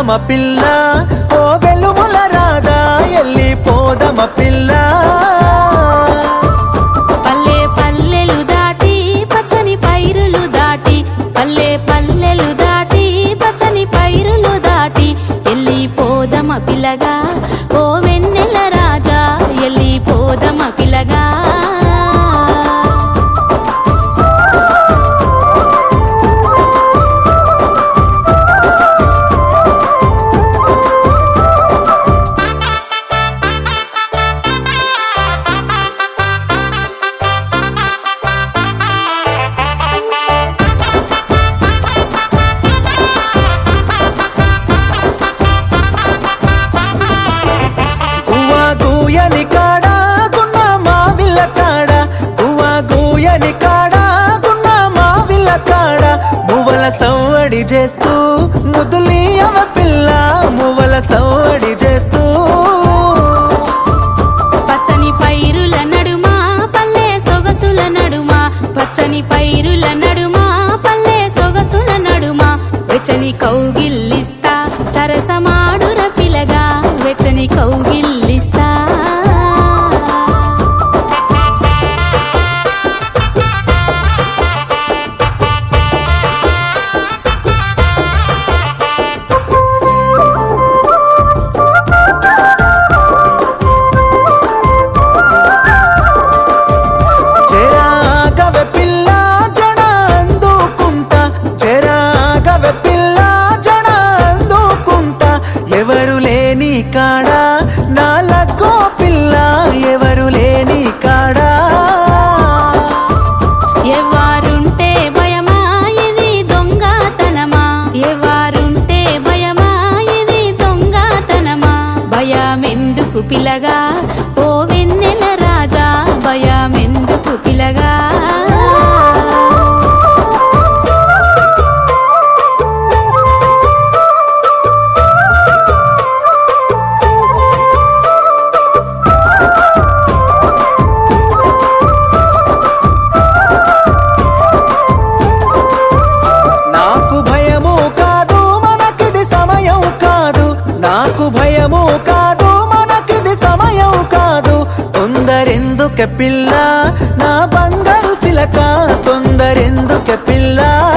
పోదమ పిల్ల ఓ వెలుముల రాదా ఎల్లి పోదమ పిల్ల పల్లె పల్లెలు దాటి పచ్చని పైరులు దాటి పల్లె పల్లెలు దాటి పచ్చని పైరులు దాటి ఎల్లి పోదమ పిల్లగా ఓ వెన్నెల రాజా ఎల్లి పోదమ పిల్లగా గువ్వా గూయని కాడ గున్న మావిల్ల కాడ గువ్వా గూయని కాడ గున్న మావిల్ల కాడ మువ్వల సవ్వడి చేస్తూ ముదులియవ పిల్ల మువ్వల సవ్వడి చేస్తూ పచ్చని పైరుల నడుమ పల్లె సొగసుల నడుమ పచ్చని పైరుల నడుమ పల్లె సొగసుల నడుమ వెచ్చని కౌగిల్లిస్తా సరసమాడుర పిలగా వెచ్చని కౌగిల్లిస్తా చెరాగవె పిల్ల జడ అందుకుంటా చెరాగవె పిల్ల జడ అందుకుంటా ఎవరు లేని కాడా నా లక్కో పిల్ల ఎవరు లేని కాడా ఎవ్వారుంటే భయమా ఇది దొంగతనమా ఎవ్వారుంటే భయమా ఇది దొంగతనమా భయమెందుకు పిలగా ఓ వెన్నెల రాజా భయమెందుకు పిలగా నాకు భయము కాదు మనకిది సమయం కాదు నాకు భయము కాదు మనకిది సమయం కాదు తొందరెందుకే పిల్ల నా బంగారు శిలక తొందరెందుకే పిల్ల